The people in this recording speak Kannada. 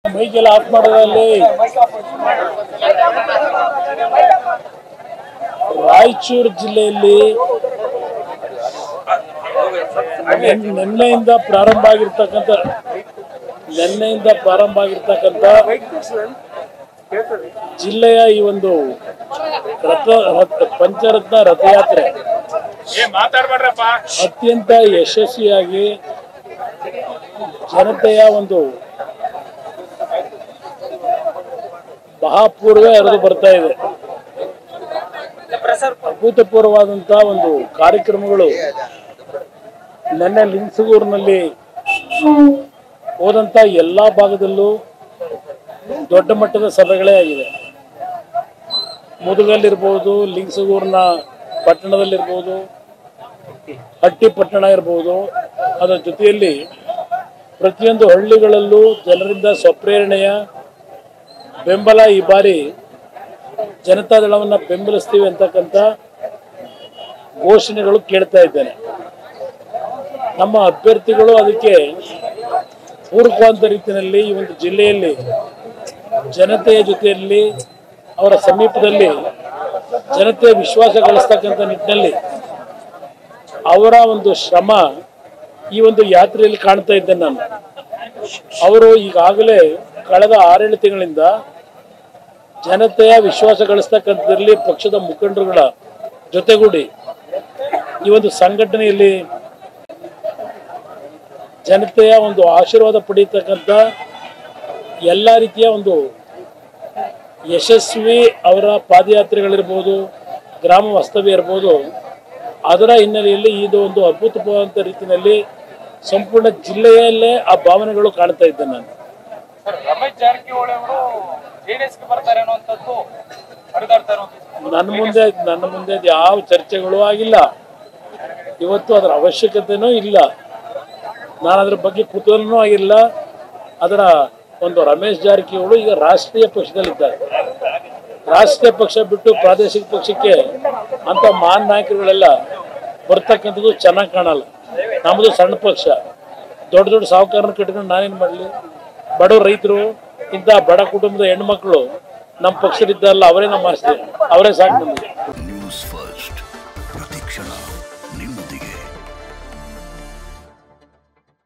ಮೈಕೆಲ್ಲ ಆಫ್ ಮಾಡೋದ್ರಲ್ಲಿ ರಾಯಚೂರು ಜಿಲ್ಲೆಯಲ್ಲಿ ನೆನ್- ನಿನ್ನೆಯಿಂದ ಪ್ರಾರಂಭ ಆಗಿರ್ತಕ್ಕಂಥ ನಿನ್ನೆಯಿಂದ ಪ್ರಾರಂಭ ಆಗಿರ್ತಕ್ಕಂಥ ಜಿಲ್ಲೆಯ ಈ ಒಂದು ರಥ ರಥ- ಪಂಚರತ್ನ ರಥಯಾತ್ರೆ ಅತ್ಯಂತ ಯಶಸ್ವಿಯಾಗಿ ಜನತೆಯ ಒಂದು ಮಹಾಪೂರ್ವ ಹರಿದು ಬರ್ತಾ ಇದೆ ಅಭೂತಪೂರ್ವವಾದಂತ ಒಂದು ಕಾರ್ಯಕ್ರಮಗಳು ನಿನ್ನೆ ಲಿಂಗಸಗೂರಿನಲ್ಲಿ ಹೋದಂತ ಎಲ್ಲಾ ಭಾಗದಲ್ಲೂ ದೊಡ್ಡ ಮಟ್ಟದ ಸಭೆಗಳೇ ಆಗಿದೆ ಮುದುಗಲ್ಲಿರ್ಬೋದು ಲಿಂಗಸಗೂರಿನ ಪಟ್ಟಣದಲ್ಲಿರ್ಬೋದು ಹಟ್ಟಿ ಪಟ್ಟಣ ಇರ್ಬೋದು ಅದರ ಜೊತೆಯಲ್ಲಿ ಪ್ರತಿಯೊಂದು ಹಳ್ಳಿಗಳಲ್ಲೂ ಜನರಿಂದ ಸ್ವಪ್ರೇರಣೆಯ ಬೆಂಬಲ ಈ ಬಾರಿ ಜನತಾದಳವನ್ನ ಬೆಂಬಲಿಸ್ತೀವಿ ಅಂತಕ್ಕಂಥ ಘೋಷಣೆಗಳು ಕೇಳ್ತಾ ಇದ್ದೇನೆ ನಮ್ಮ ಅಭ್ಯರ್ಥಿಗಳು ಅದಕ್ಕೆ ಪೂರಕವಾದ ರೀತಿಯಲ್ಲಿ ಈ ಒಂದು ಜಿಲ್ಲೆಯಲ್ಲಿ ಜನತೆಯ ಜೊತೆಯಲ್ಲಿ ಅವರ ಸಮೀಪದಲ್ಲಿ ಜನತೆಯ ವಿಶ್ವಾಸ ಗಳಿಸ್ತಕ್ಕಂಥ ನಿಟ್ಟಿನಲ್ಲಿ ಅವರ ಒಂದು ಶ್ರಮ ಈ ಒಂದು ಯಾತ್ರೆಯಲ್ಲಿ ಕಾಣ್ತಾ ಇದ್ದೇನೆ ನಾನು ಅವರು ಈಗಾಗಲೇ ಕಳೆದ ಆರೇಳು ತಿಂಗಳಿಂದ ಜನತೆಯ ವಿಶ್ವಾಸ ಗಳಿಸ್ತಕ್ಕಂಥದ್ರಲ್ಲಿ ಪಕ್ಷದ ಮುಖಂಡರುಗಳ ಜೊತೆಗೂಡಿ ಈ ಒಂದು ಸಂಘಟನೆಯಲ್ಲಿ ಜನತೆಯ ಒಂದು ಆಶೀರ್ವಾದ ಪಡೀತಕ್ಕಂಥ ಎಲ್ಲ ರೀತಿಯ ಒಂದು ಯಶಸ್ವಿ ಅವರ ಪಾದಯಾತ್ರೆಗಳಿರ್ಬೋದು ಗ್ರಾಮ ವಾಸ್ತವ್ಯ ಇರ್ಬೋದು ಅದರ ಹಿನ್ನೆಲೆಯಲ್ಲಿ ಇದು ಒಂದು ಅದ್ಭುತವಾದಂಥ ರೀತಿಯಲ್ಲಿ ಸಂಪೂರ್ಣ ಜಿಲ್ಲೆಯಲ್ಲೇ ಆ ಭಾವನೆಗಳು ಕಾಣ್ತಾ ಇದ್ದೇನೆ ನಾನು ಸರ್ ರಮೇಶ್ ಜಾರಕಿಹೊಳಿ ಅವರು ಜೆಡಿಎಸ್ಗೆ ಬರ್ತಾರೆ ಅನ್ನುವಂಥದ್ದು ಹರಿದಾಡ್ತಾ ಇರುವಂಥದ್ದು ನನ್ನ ಮುಂದೆ ನನ್ನ ಮುಂದೆ ಅದು ಯಾವ ಚರ್ಚೆಗಳು ಆಗಿಲ್ಲ ಇವತ್ತು ಅದರ ಅವಶ್ಯಕತೆನೂ ಇಲ್ಲ ನಾನು ಅದರ ಬಗ್ಗೆ ಕುತೂಹಲನೂ ಆಗಿಲ್ಲ ಅದರ ಒಂದು ರಮೇಶ್ ಜಾರಕಿಹೊಳಿ ಈಗ ರಾಷ್ಟ್ರೀಯ ಪಕ್ಷದಲ್ಲಿದ್ದಾರೆ ರಾಷ್ಟ್ರೀಯ ಪಕ್ಷ ಬಿಟ್ಟು ಪ್ರಾದೇಶಿಕ ಪಕ್ಷಕ್ಕೆ ಅಂತ ಮಹಾನ್ ನಾಯಕರುಗಳೆಲ್ಲ ಬರ್ತಕ್ಕಂಥದ್ದು ಚೆನ್ನಾಗಿ ಕಾಣಲ್ಲ ನಮ್ಮದು ಸಣ್ಣ ಪಕ್ಷ ದೊಡ್ಡ ದೊಡ್ಡ ಸಾಹುಕಾರನ ಕಟ್ಕೊಂಡು ನಾನೇನು ಮಾಡಲಿ ಬಡ ರೈತರು ಇಂಥ ಬಡ ಕುಟುಂಬದ ಹೆಣ್ಮಕ್ಳು ನಮ್ಮ ಪಕ್ಷದಿದ್ದಾರಲ್ಲ ಅವರೇ ನಮ್ಮ ಆಸ್ತಿ ಅವರೇ ಸಾಕು ನಮಗೆ